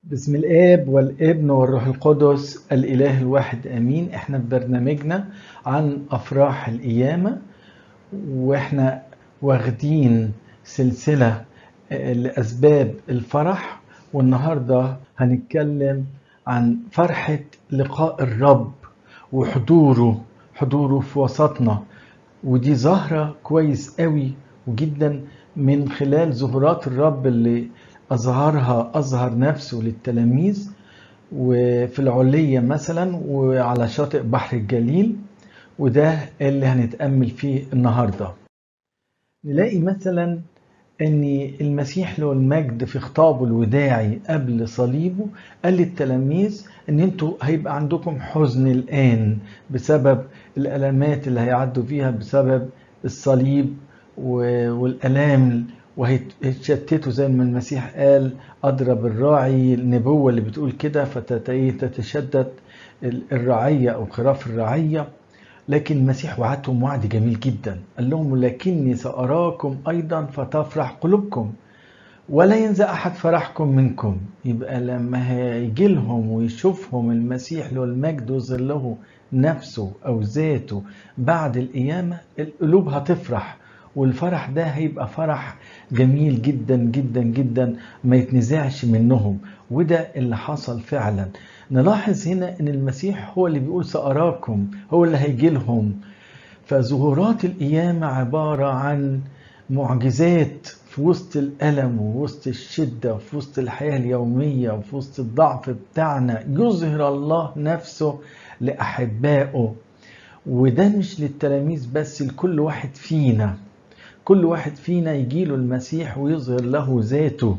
بسم الآب والابن والروح القدس الإله الواحد آمين احنا في برنامجنا عن أفراح القيامة واحنا واخدين سلسلة آه، لأسباب الفرح والنهاردة هنتكلم عن فرحة لقاء الرب وحضوره حضوره في وسطنا ودي ظاهرة كويس قوي وجدا من خلال ظهورات الرب اللي أظهرها أظهر نفسه للتلاميذ وفي العلية مثلا وعلى شاطئ بحر الجليل وده اللي هنتأمل فيه النهاردة نلاقي مثلا ان المسيح له المجد في خطابه الوداعي قبل صليبه قال للتلاميذ ان انتوا هيبقى عندكم حزن الان بسبب الالامات اللي هيعدوا فيها بسبب الصليب و- والالام وهيتشتتوا زي ما المسيح قال اضرب الراعي النبوه اللي بتقول كده فتتشدد الرعيه او خراف الرعيه لكن المسيح وعدهم وعد جميل جدا قال لهم لكني سأراكم أيضا فتفرح قلوبكم ولا ينزع أحد فرحكم منكم يبقى لما هيجي لهم ويشوفهم المسيح له المجد ويظهر له نفسه أو ذاته بعد القيامة القلوب هتفرح والفرح ده هيبقى فرح جميل جدا جدا جدا ما يتنزعش منهم وده اللي حصل فعلا نلاحظ هنا ان المسيح هو اللي بيقول سأراكم هو اللي هيجي لهم فظهورات القيامة عبارة عن معجزات في وسط الألم ووسط الشدة وفي وسط الحياة اليومية وفي وسط الضعف بتاعنا يظهر الله نفسه لأحبائه وده مش للتلاميذ بس لكل واحد فينا كل واحد فينا يجيله المسيح ويظهر له ذاته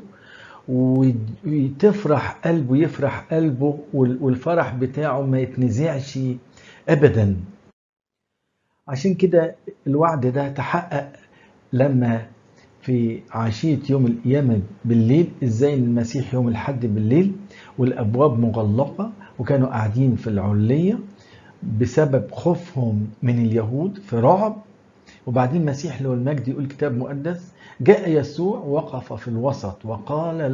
وتفرح قلبه يفرح قلبه والفرح بتاعه ما يتنزعش ابدا عشان كده الوعد ده تحقق لما في عشية يوم القيامة بالليل ازاي إن المسيح يوم الحد بالليل والابواب مغلقة وكانوا قاعدين في العلية بسبب خوفهم من اليهود في رعب وبعدين المسيح له المجد يقول كتاب مقدس جاء يسوع وقف في الوسط وقال